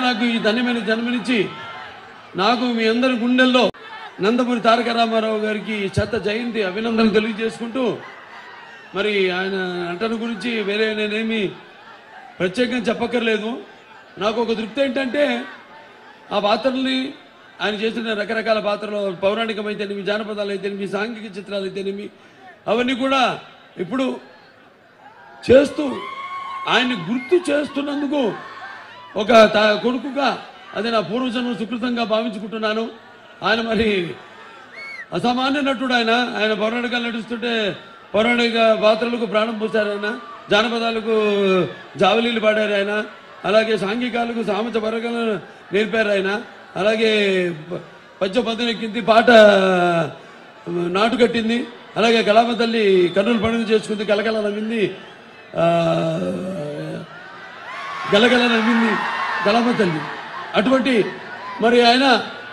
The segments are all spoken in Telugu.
నాకు ఈ ధన్యమైన జన్మనిచ్చి నాకు మీ అందరి గుండెల్లో నందమూరి తారక రామారావు గారికి శత జయంతి అభినందనలు తెలియజేసుకుంటూ మరి ఆయన నటన గురించి వేరే నేనేమి ప్రత్యేకంగా చెప్పక్కర్లేదు నాకు ఒక తృప్తి ఏంటంటే ఆ పాత్రల్ని ఆయన చేసిన రకరకాల పాత్రలు పౌరాణికమైతేనేమి జానపదాలు అయితేనేమి సాంఘిక చిత్రాలు అయితేనేమి అవన్నీ కూడా ఇప్పుడు చేస్తూ ఆయన్ని గుర్తు చేస్తున్నందుకు ఒక త- కొడుకుగా అది నా పూర్వజన్మ సుకృతంగా భావించుకుంటున్నాను ఆయన మరి అసామాన్య నటుడు ఆయన ఆయన పౌరాణికాలు నటిస్తుంటే పౌరాణిక పాత్రలకు ప్రాణం పోశారు ఆయన జానపదాలకు జావలీలు పాడారు ఆయన అలాగే సాంఘికాలకు సామత పరకలు నేర్పారు ఆయన అలాగే ప- పద్య పద్దెనెక్కింది పాట నాటు కట్టింది అలాగే కళామ తల్లి కన్నుల పండుగ చేసుకుంది కలకల నవ్వింది ఆ, గలగల నవ్వింది కళామ తల్లి అటువంటి మరి ఆయన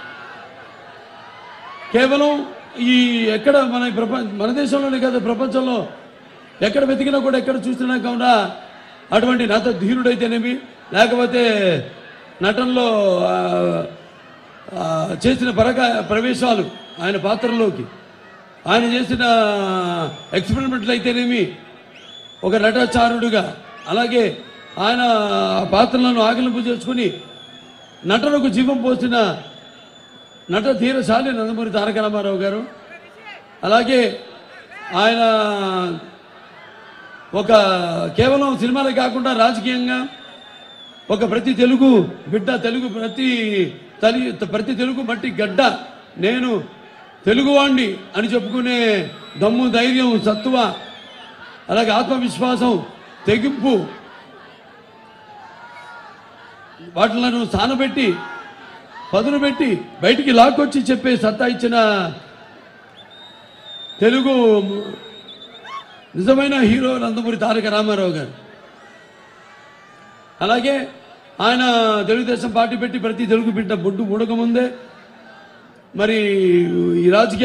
కేవలం ఈ ఎక్కడ మన ప్రపంచ మన దేశంలోనే కాదు ప్రపంచంలో ఎక్కడ వెతికినా కూడా ఎక్కడ చూసినా కాకుండా అటువంటి నట ధీరుడైతేనేమి లేకపోతే నటనలో ఆ, ఆ, చేసిన పరక ప్రవేశాలు ఆయన పాత్రలోకి ఆయన చేసిన ఎక్స్పెరిమెంట్లు అయితేనేమి ఒక నటాచారుడుగా అలాగే ఆయన ఆ పాత్రలను ఆకలింపు చేసుకుని నటనకు జీవం పోసిన నట ధీరశాలి నందమూరి తారక రామారావు గారు అలాగే ఆయన ఒక కేవలం సినిమాలే కాకుండా రాజకీయంగా ఒక ప్రతి తెలుగు బిడ్డ తెలుగు ప్రతి తలి ప్రతి తెలుగు మట్టి గడ్డ నేను తెలుగువాణ్ణి అని చెప్పుకునే దమ్ము ధైర్యం సత్తువ అలాగే ఆత్మవిశ్వాసం తెగింపు వాటిలను స్థానబెట్టి పదును పెట్టి బయటికి లాక్కొచ్చి చెప్పే సత్తా ఇచ్చిన తెలుగు నిజమైన హీరో నందమూరి తారక రామారావు గారు అలాగే ఆయన తెలుగుదేశం పార్టీ పెట్టి ప్రతి తెలుగు బిడ్డ బొడ్డు ముడక ముందే మరి ఈ రాజకీయ